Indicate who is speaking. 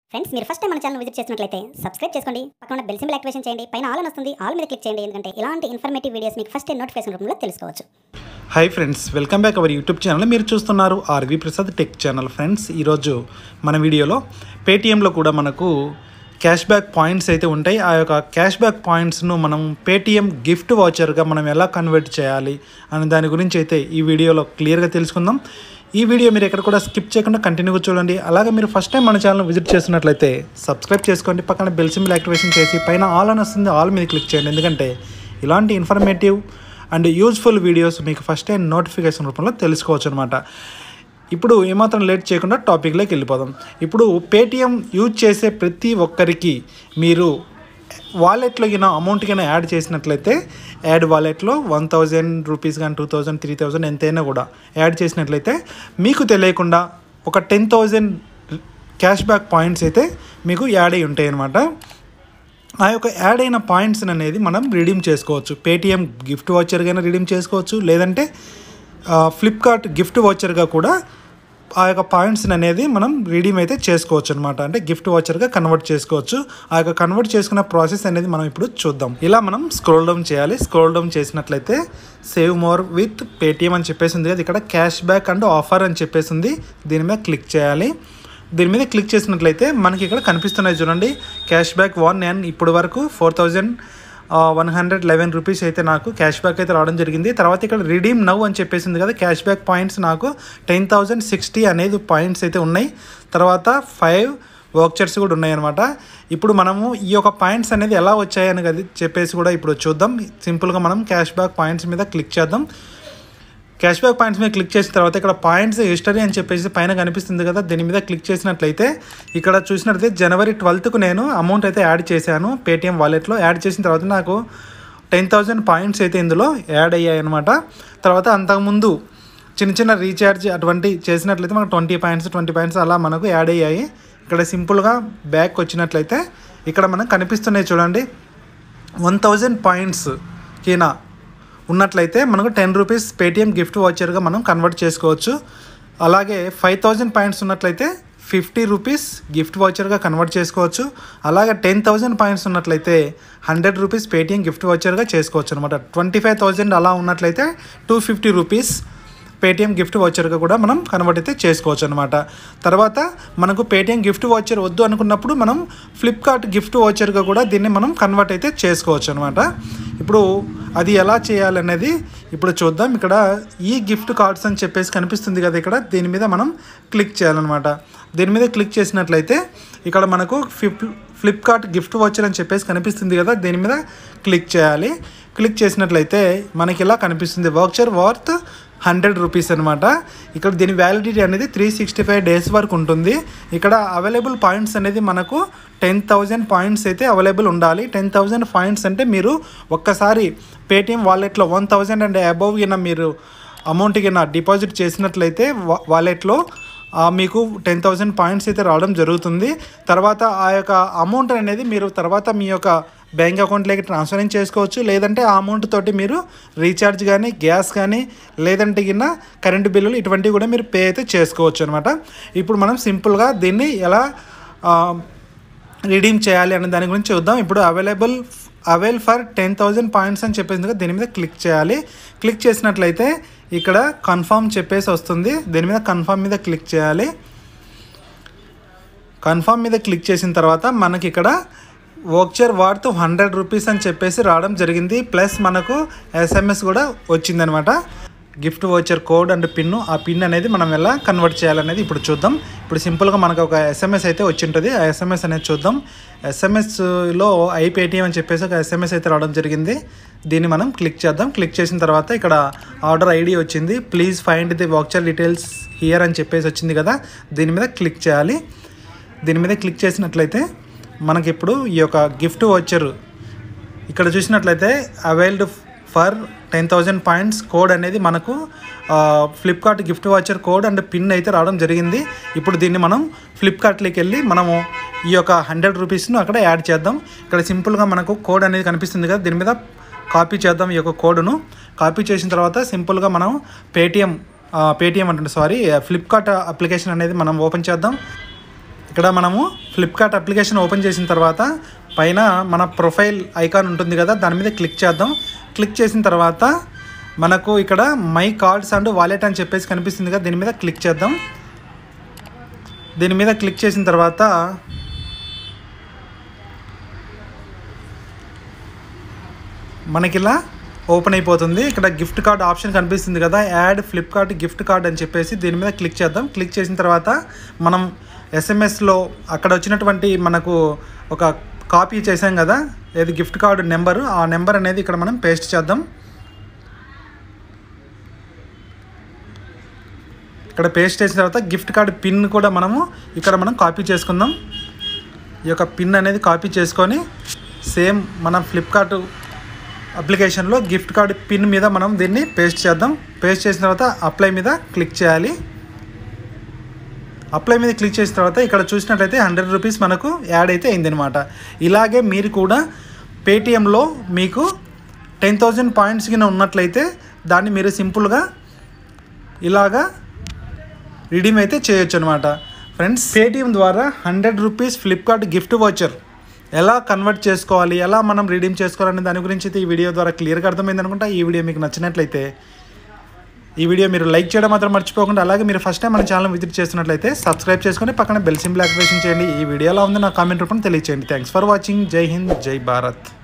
Speaker 1: friends మీరు first time మన channel visit చేసినట్లయితే సబ్స్క్రైబ్ చేసుకోండి పక్కన బెల్ సింబల్ యాక్టివేషన్ చేయండి పైన ఆల్ అని వస్తుంది ఆల్ మీద క్లిక్ చేయండి ఎందుకంటే ఇలాంటి ఇన్ఫర్మేటివ్ వీడియోస్ మీకు ఫస్ట్ నోటిఫికేషన్ రూపంలో తెలుసుకోవచ్చు
Speaker 2: hi friends welcome back our YouTube channel మీరు చూస్తున్నారు RV Prasad tech channel friends ఈరోజు మన వీడియోలో పేటీఎంలో కూడా మనకు క్యాష్ బ్యాక్ పాయింట్స్ అయితే ఉంటాయి ఆ యొక్క క్యాష్ బ్యాక్ పాయింట్స్ను మనం పేటీఎం గిఫ్ట్ వాచర్గా మనం ఎలా కన్వర్ట్ చేయాలి అనే దాని గురించి అయితే ఈ వీడియోలో క్లియర్గా తెలుసుకుందాం ఈ వీడియో మీరు ఎక్కడ కూడా స్కిప్ చేయకుండా కంటిన్యూగా చూడండి అలాగే మీరు ఫస్ట్ టైం మన ఛానల్ విజిట్ చేస్తున్నట్లయితే సబ్స్క్రైబ్ చేసుకోండి పక్కన బెల్ సింబల్ యాక్టివేషన్ చేసి పైన ఆల్ అని వస్తుంది ఆల్ మీద క్లిక్ చేయండి ఎందుకంటే ఇలాంటి ఇన్ఫర్మేటివ్ అండ్ యూజ్ఫుల్ వీడియోస్ మీకు ఫస్ట్ టైం నోటిఫికేషన్ రూపంలో తెలుసుకోవచ్చు అనమాట ఇప్పుడు ఏమాత్రం లేట్ చేయకుండా టాపిక్లోకి వెళ్ళిపోదాం ఇప్పుడు పేటిఎం యూజ్ చేసే ప్రతి ఒక్కరికి మీరు వాలెట్లో కింద అమౌంట్ కింద యాడ్ చేసినట్లయితే యాడ్ వాలెట్లో వన్ థౌజండ్ రూపీస్ కానీ టూ థౌజండ్ త్రీ థౌజండ్ ఎంతైనా కూడా యాడ్ చేసినట్లయితే మీకు తెలియకుండా ఒక ten thousand cash back points అయితే మీకు యాడ్ అయి ఉంటాయి అన్నమాట ఆ యొక్క యాడ్ అయిన పాయింట్స్ అనేది మనం రిడీమ్ చేసుకోవచ్చు పేటిఎం గిఫ్ట్ వాచర్గా రిడీమ్ చేసుకోవచ్చు లేదంటే ఫ్లిప్కార్ట్ గిఫ్ట్ వాచర్గా కూడా ఆ యొక్క పాయింట్స్ అనేది మనం రిడీమ్ అయితే చేసుకోవచ్చు అనమాట అంటే గిఫ్ట్ వాచర్గా కన్వర్ట్ చేసుకోవచ్చు ఆ యొక్క కన్వర్ట్ చేసుకున్న ప్రాసెస్ అనేది మనం ఇప్పుడు చూద్దాం ఇలా మనం స్క్రోల్ డౌన్ చేయాలి స్క్రోల్ డౌన్ చేసినట్లయితే సేవ్ మోర్ విత్ పేటిఎం అని చెప్పేసి ఉంది కదా ఇక్కడ క్యాష్ బ్యాక్ అండ్ ఆఫర్ అని చెప్పేసి ఉంది దీని మీద క్లిక్ చేయాలి దీని మీద క్లిక్ చేసినట్లయితే మనకి ఇక్కడ కనిపిస్తున్నాయి చూడండి క్యాష్ బ్యాక్ వన్ నేను ఇప్పుడు వరకు four thousand one hundred eleven rupees అయితే నాకు క్యాష్ బ్యాక్ అయితే రావడం జరిగింది తర్వాత ఇక్కడ రిడీమ్ నవ్ అని చెప్పేసింది కదా క్యాష్ బ్యాక్ పాయింట్స్ నాకు టెన్ థౌజండ్ సిక్స్టీ అనేది పాయింట్స్ అయితే ఉన్నాయి తర్వాత ఫైవ్ వర్క్చర్స్ కూడా ఉన్నాయన్నమాట ఇప్పుడు మనము ఈ యొక్క పాయింట్స్ అనేది ఎలా వచ్చాయని అది చెప్పేసి కూడా ఇప్పుడు చూద్దాం సింపుల్గా మనం క్యాష్ బ్యాక్ పాయింట్స్ మీద క్లిక్ చేద్దాం క్యాష్ బ్యాక్ పాయింట్స్ మీద క్లిక్ చేసిన తర్వాత ఇక్కడ పాయింట్స్ హిస్టరీ అని చెప్పేసి పైన కనిపిస్తుంది కదా దీని మీద క్లిక్ చేసినట్లయితే ఇక్కడ చూసినట్లయితే జనవరి ట్వెల్త్కు నేను అమౌంట్ అయితే యాడ్ చేశాను పేటిఎం వాలెట్లో యాడ్ చేసిన తర్వాత నాకు టెన్ థౌజండ్ పాయింట్స్ అయితే ఇందులో యాడ్ అయ్యాయి అనమాట తర్వాత అంతకుముందు చిన్న చిన్న రీఛార్జ్ అటువంటి చేసినట్లయితే మనకు ట్వంటీ పాయింట్స్ ట్వంటీ పాయింట్స్ అలా మనకు యాడ్ అయ్యాయి ఇక్కడ సింపుల్గా బ్యాక్ వచ్చినట్లయితే ఇక్కడ మనకు కనిపిస్తున్నాయి చూడండి వన్ థౌజండ్ పాయింట్స్ కినా ఉన్నట్లయితే మనకు టెన్ రూపీస్ పేటిఎం గిఫ్ట్ వాచర్గా మనం కన్వర్ట్ చేసుకోవచ్చు అలాగే ఫైవ్ థౌజండ్ పాయింట్స్ ఉన్నట్లయితే ఫిఫ్టీ రూపీస్ గిఫ్ట్ వాచర్గా కన్వర్ట్ చేసుకోవచ్చు అలాగే టెన్ థౌజండ్ పాయింట్స్ ఉన్నట్లయితే హండ్రెడ్ రూపీస్ పేటిఎం గిఫ్ట్ వాచర్గా చేసుకోవచ్చు అనమాట ట్వంటీ ఫైవ్ థౌజండ్ అలా ఉన్నట్లయితే two fifty rupees Paytm gift వాచర్గా కూడా మనం కన్వర్ట్ అయితే చేసుకోవచ్చు అనమాట తర్వాత మనకు పేటిఎం గిఫ్ట్ వాచర్ వద్దు అనుకున్నప్పుడు మనం ఫ్లిప్కార్ట్ గిఫ్ట్ వాచర్గా కూడా దీన్ని మనం కన్వర్ట్ అయితే చేసుకోవచ్చు అనమాట ఇప్పుడు అది ఎలా చేయాలనేది ఇప్పుడు చూద్దాం ఇక్కడ ఈ గిఫ్ట్ కార్డ్స్ అని చెప్పేసి కనిపిస్తుంది కదా ఇక్కడ దీని మీద మనం క్లిక్ చేయాలన్నమాట దీని మీద క్లిక్ చేసినట్లయితే ఇక్కడ మనకు ఫ్లిప్ ఫ్లిప్కార్ట్ గిఫ్ట్ వాచర్ అని చెప్పేసి కనిపిస్తుంది కదా దీని మీద క్లిక్ చేయాలి క్లిక్ చేసినట్లయితే మనకి ఇలా కనిపిస్తుంది వాచర్ వర్త్ హండ్రెడ్ రూపీస్ అనమాట ఇక్కడ దీని వ్యాలిడిటీ అనేది త్రీ సిక్స్టీ ఫైవ్ డేస్ వరకు ఉంటుంది ఇక్కడ అవైలబుల్ పాయింట్స్ అనేది మనకు టెన్ థౌజండ్ పాయింట్స్ అయితే అవైలబుల్ ఉండాలి టెన్ థౌజండ్ పాయింట్స్ అంటే మీరు ఒక్కసారి పేటిఎం వాలెట్లో వన్ థౌజండ్ అండ్ అబవ్ కింద మీరు అమౌంట్ కింద డిపాజిట్ చేసినట్లయితే వాలెట్లో మీకు టెన్ థౌజండ్ పాయింట్స్ అయితే రావడం జరుగుతుంది తర్వాత ఆ యొక్క అమౌంట్ అనేది మీరు తర్వాత మీ యొక్క బ్యాంక్ అకౌంట్లోకి ట్రాన్స్ఫర్ చేసుకోవచ్చు లేదంటే ఆ అమౌంట్ తోటి మీరు రీఛార్జ్ కానీ గ్యాస్ కానీ లేదంటే కింద కరెంటు బిల్లులు ఇటువంటివి కూడా మీరు పే అయితే చేసుకోవచ్చు అనమాట ఇప్పుడు మనం సింపుల్గా దీన్ని ఎలా రిడీమ్ చేయాలి అనే దాని గురించి చూద్దాం ఇప్పుడు available avail for ten thousand points అని చెప్పేసి కదా దీని మీద క్లిక్ చేయాలి క్లిక్ చేసినట్లయితే ఇక్కడ కన్ఫర్మ్ చెప్పేసి వస్తుంది దీని మీద కన్ఫర్మ్ మీద క్లిక్ చేయాలి కన్ఫర్మ్ మీద క్లిక్ చేసిన తర్వాత మనకి ఇక్కడ వోక్చర్ వాడుతూ హండ్రెడ్ రూపీస్ అని చెప్పేసి రావడం జరిగింది ప్లస్ మనకు ఎస్ఎంఎస్ కూడా వచ్చిందనమాట gift voucher code and pin ఆ పిన్ అనేది మనం ఎలా కన్వర్ట్ చేయాలనేది ఇప్పుడు చూద్దాం ఇప్పుడు సింపుల్గా మనకు ఒక ఎస్ఎంఎస్ అయితే వచ్చి ఉంటుంది ఆ ఎస్ఎంఎస్ అనేది చూద్దాం ఎస్ఎంఎస్లో ఐపేటిఎం అని చెప్పేసి ఒక ఎస్ఎంఎస్ అయితే రావడం జరిగింది దీన్ని మనం క్లిక్ చేద్దాం క్లిక్ చేసిన తర్వాత ఇక్కడ ఆర్డర్ ఐడి వచ్చింది please find the voucher details here అని చెప్పేసి వచ్చింది కదా దీని మీద క్లిక్ చేయాలి దీని మీద క్లిక్ చేసినట్లయితే మనకి ఇప్పుడు ఈ యొక్క గిఫ్ట్ వచ్చర్ ఇక్కడ చూసినట్లయితే availed for ten thousand points code అనేది మనకు Flipkart gift voucher code and pin అయితే రావడం జరిగింది ఇప్పుడు దీన్ని మనం ఫ్లిప్కార్ట్లోకి వెళ్ళి మనము ఈ యొక్క హండ్రెడ్ రూపీస్ను అక్కడ యాడ్ చేద్దాం ఇక్కడ సింపుల్గా మనకు కోడ్ అనేది కనిపిస్తుంది కదా దీని మీద కాపీ చేద్దాం ఈ యొక్క కోడ్ను కాపీ చేసిన తర్వాత సింపుల్గా మనం పేటిఎం పేటిఎం అంటే సారీ ఫ్లిప్కార్ట్ అప్లికేషన్ అనేది మనం ఓపెన్ చేద్దాం ఇక్కడ మనము ఫ్లిప్కార్ట్ అప్లికేషన్ ఓపెన్ చేసిన తర్వాత పైన మన ప్రొఫైల్ ఐకాన్ ఉంటుంది కదా దాని మీద క్లిక్ చేద్దాం క్లిక్ చేసిన తర్వాత మనకు ఇక్కడ మై కార్డ్స్ అండ్ వాలెట్ అని చెప్పేసి కనిపిస్తుంది కదా దీని మీద క్లిక్ చేద్దాం దీని మీద క్లిక్ చేసిన తర్వాత మనకి ఇలా ఓపెన్ అయిపోతుంది ఇక్కడ గిఫ్ట్ కార్డ్ ఆప్షన్ కనిపిస్తుంది కదా యాడ్ ఫ్లిప్కార్ట్ గిఫ్ట్ కార్డ్ అని చెప్పేసి దీని మీద క్లిక్ చేద్దాం క్లిక్ చేసిన తర్వాత మనం ఎస్ఎంఎస్లో అక్కడ వచ్చినటువంటి మనకు ఒక కాపీ చేసాం కదా ఏది గిఫ్ట్ కార్డు నెంబరు ఆ నెంబర్ అనేది ఇక్కడ మనం పేస్ట్ చేద్దాం ఇక్కడ పేస్ట్ చేసిన తర్వాత గిఫ్ట్ కార్డు పిన్ కూడా మనము ఇక్కడ మనం కాపీ చేసుకుందాం ఈ యొక్క పిన్ అనేది కాపీ చేసుకొని సేమ్ మనం ఫ్లిప్కార్ట్ అప్లికేషన్లో గిఫ్ట్ కార్డ్ పిన్ మీద మనం దీన్ని పేస్ట్ చేద్దాం పేస్ట్ చేసిన తర్వాత అప్లై మీద క్లిక్ చేయాలి అప్లై మీద క్లిక్ చేసిన తర్వాత ఇక్కడ చూసినట్లయితే హండ్రెడ్ రూపీస్ మనకు యాడ్ అయితే అయిందనమాట ఇలాగే మీరు కూడా పేటిఎంలో మీకు టెన్ థౌజండ్ పాయింట్స్ కింద ఉన్నట్లయితే దాన్ని మీరు సింపుల్గా ఇలాగా రిడీమ్ అయితే చేయొచ్చు అనమాట ఫ్రెండ్స్ పేటిఎం ద్వారా hundred rupees Flipkart gift voucher ఎలా కన్వర్ట్ చేసుకోవాలి ఎలా మనం రిడీమ్ చేసుకోవాలనే దాని గురించి అయితే ఈ వీడియో ద్వారా క్లియర్గా అర్థమైంది అనుకుంటా ఈ వీడియో మీకు నచ్చినట్లయితే ఈ వీడియో మీరు లైక్ చేయడం మాత్రం మర్చిపోకుండా అలాగే మీరు ఫస్ట్ టైం మన ఛానల్ విజిట్ చేస్తున్నట్లయితే సబ్స్క్రైబ్ చేసుకొని పక్కన బెల్ సింబల్ యాక్టివేషన్ చేయండి ఈ వీడియో ఎలా ఉందో నా కామెంట్ రూపంలో తెలియచేయండి థ్యాంక్స్ ఫర్ వాచింగ్ జై హింద్ జై భారత్